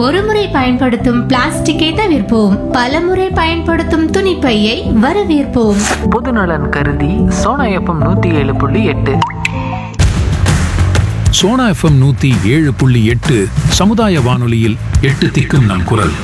ஒருமுறை பயன்படுத்தும் பிளாஸ்டிக்கை தவிர்ப்போம் பலமுறை பயன்படுத்தும் துணிப்பையை வரவேற்போம் பொதுநலன் கருதி சோனா எஃப்எம் நூற்றி ஏழு புள்ளி எட்டு சோனா எஃப்எம் நூத்தி ஏழு புள்ளி எட்டு சமுதாய வானொலியில் எட்டு திக்கும் நம் குரல்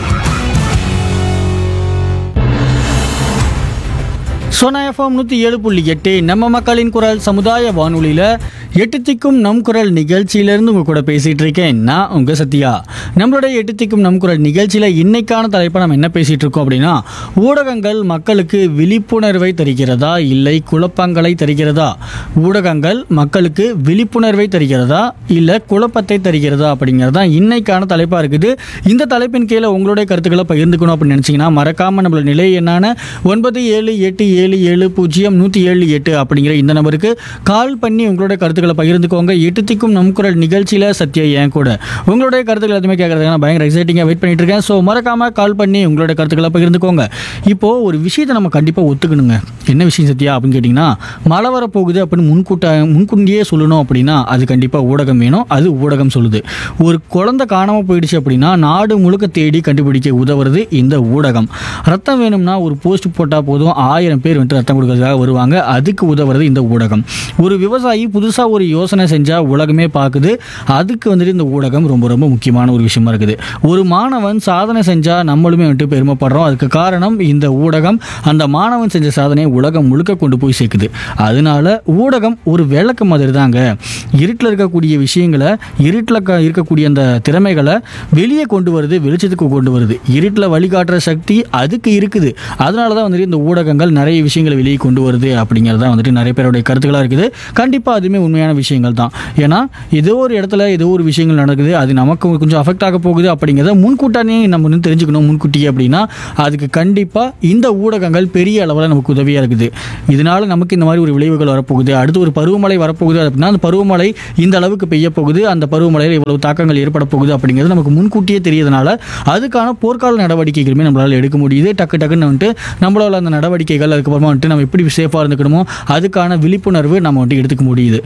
சோனா எஃப்எம் நூற்றி ஏழு புள்ளி எட்டு நம்ம மக்களின் குரல் சமுதாய வானொலியில் எட்டு திக்கும் நம் குரல் நிகழ்ச்சியிலேருந்து உங்கள் கூட பேசிகிட்டு இருக்கேன் நான் உங்கள் சத்யா நம்மளுடைய எட்டு திக்கும் நம் குரல் நிகழ்ச்சியில் இன்னைக்கான தலைப்பை நம்ம என்ன பேசிகிட்டு இருக்கோம் அப்படின்னா ஊடகங்கள் மக்களுக்கு விழிப்புணர்வை தருகிறதா இல்லை குழப்பங்களை தருகிறதா ஊடகங்கள் மக்களுக்கு விழிப்புணர்வை தருகிறதா இல்லை குழப்பத்தை தருகிறதா அப்படிங்கிறது தான் இன்னைக்கான தலைப்பாக இருக்குது இந்த தலைப்பின் கீழே உங்களுடைய கருத்துக்களை பகிர்ந்துக்கணும் அப்படின்னு நினச்சிங்கன்னா மறக்காமல் நம்மளோட நிலை என்னான ஒன்பது ஏழு எட்டு ஏழு ஏழு பூஜ்ஜியம் நூற்றி ஏழு எட்டு அப்படிங்கிற இந்த நம்பருக்கு கால் பண்ணி உங்களுடைய கருத்துக்களை பகிர்ந்துக்கோங்க எட்டு திக்கும் நம் குரல் நிகழ்ச்சியில் சத்யா என் கூட உங்களுடைய கருத்துக்கள் எதுவுமே கேட்கறதுக்கு நான் பயங்கர எக்ஸைட்டிங்காக வெயிட் பண்ணிட்டு இருக்கேன் ஸோ மறக்காமல் கால் பண்ணி உங்களுடைய கருத்துக்களை பகிர்ந்துக்கோங்க இப்போது ஒரு விஷயத்தை நம்ம கண்டிப்பாக ஒத்துக்கணுங்க என்ன விஷயம் சத்யா அப்படின்னு கேட்டிங்கன்னா மழை வரப்போகுது அப்படின்னு முன்கூட்ட முன்கூட்டியே சொல்லணும் அப்படின்னா அது கண்டிப்பாக ஊடகம் வேணும் அது ஊடகம் சொல்லுது ஒரு குழந்தை காணாமல் போயிடுச்சு அப்படின்னா நாடு முழுக்க தேடி கண்டுபிடிக்க உதவுறது இந்த ஊடகம் ரத்தம் வேணும்னா ஒரு போஸ்ட் போட்டால் போதும் ஆயிரம் பேர் வந்துட்டு ரத்தம் கொடுக்கறதுக்காக வருவாங்க அதுக்கு உதவுறது இந்த ஊடகம் ஒரு விவசாயி புதுசாக ஒரு யோசனை செஞ்சால் உலகமே பார்க்குது அதுக்கு வந்துட்டு இந்த ஊடகம் ரொம்ப ரொம்ப முக்கியமான ஒரு விஷயமா இருக்குது ஒரு மாணவன் சாதனை செஞ்சால் நம்மளுமே வந்துட்டு பெருமைப்படுறோம் அதுக்கு காரணம் இந்த ஊடகம் அந்த மாணவன் செஞ்ச சாதனையை உலகம் முழுக்க கொண்டு போய் சேர்க்குது அதனால ஊடகம் ஒரு விளக்கு மாதிரி தாங்க இருட்டில் இருக்கக்கூடிய விஷயங்களை இருட்டில் க- இருக்கக்கூடிய அந்த திறமைகளை வெளியே கொண்டு வருது வெளிச்சத்துக்கு கொண்டு வருது இருட்டில் வழிகாட்டுற சக்தி அதுக்கு இருக்குது அதனால தான் வந்துட்டு இந்த ஊடகங்கள் நிறைய விஷயங்களை வெளியே கொண்டு வருது அப்படிங்கிறது தான் வந்துட்டு நிறைய பேருடைய கருத்துக்களாக இருக்குது கண்டிப்பாக அதுவுமே உண்மையான விஷயங்கள் தான் ஏன்னா ஏதோ ஒரு இடத்துல ஏதோ ஒரு விஷயங்கள் நடக்குது அது நமக்கு கொஞ்சம் அஃபெக்ட் ஆக போகுது அப்படிங்கிறத முன்கூட்டானே நம்ம வந்து தெரிஞ்சுக்கணும் முன்கூட்டியே அப்படின்னா அதுக்கு கண்டிப்பாக இந்த ஊடகங்கள் பெரிய அளவில் நமக்கு உதவியாக இருக்குது இதனால நமக்கு இந்த மாதிரி ஒரு விளைவுகள் வரப்போகுது அடுத்து ஒரு பருவமழை வரப்போகுது அப்படின்னா அந்த பருவமழை இந்த அளவுக்கு பெய்ய போகுது அந்த பருவமழையில் இவ்வளவு தாக்கங்கள் ஏற்பட போகுது அப்படிங்கிறது நமக்கு முன்கூட்டியே தெரியறதுனால அதுக்கான போர்க்கால நடவடிக்கைகளுமே நம்மளால் எடுக்க முடியுது டக்கு டக்குன்னு வந்துட்டு நம்மளால் அந்த நடவடிக்கைகள் அதுக்கப்புறமா வந்துட்டு நம்ம எப்படி சேஃபாக இருந்துக்கணுமோ அதுக்கான விழிப்புணர்வு நம்ம வந்துட்டு எடுத்துக்க முடியுது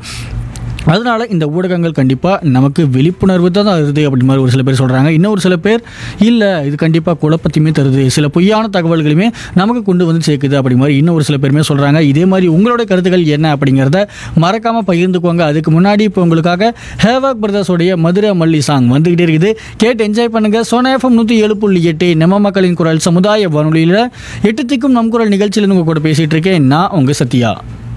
அதனால இந்த ஊடகங்கள் கண்டிப்பாக நமக்கு விழிப்புணர்வு தான் தருது அப்படி மாதிரி ஒரு சில பேர் சொல்கிறாங்க இன்னும் ஒரு சில பேர் இல்லை இது கண்டிப்பாக குழப்பத்தையுமே தருது சில பொய்யான தகவல்களுமே நமக்கு கொண்டு வந்து சேர்க்குது அப்படி மாதிரி இன்னும் ஒரு சில பேருமே சொல்கிறாங்க இதே மாதிரி உங்களோட கருத்துக்கள் என்ன அப்படிங்கிறத மறக்காமல் பகிர்ந்துக்கோங்க அதுக்கு முன்னாடி இப்போ உங்களுக்காக ஹேவாக் பிரதர்ஸோடைய மதுரை மல்லி சாங் வந்துக்கிட்டே இருக்குது கேட்டு என்ஜாய் பண்ணுங்கள் சோனா எஃப்எம் நூற்றி ஏழு புள்ளி எட்டு நம்ம மக்களின் குரல் சமுதாய வானொலியில் எட்டு திக்கும் நம் குரல் நிகழ்ச்சியில் உங்கள் கூட பேசிகிட்டு இருக்கேன் நான் உங்கள் சத்யா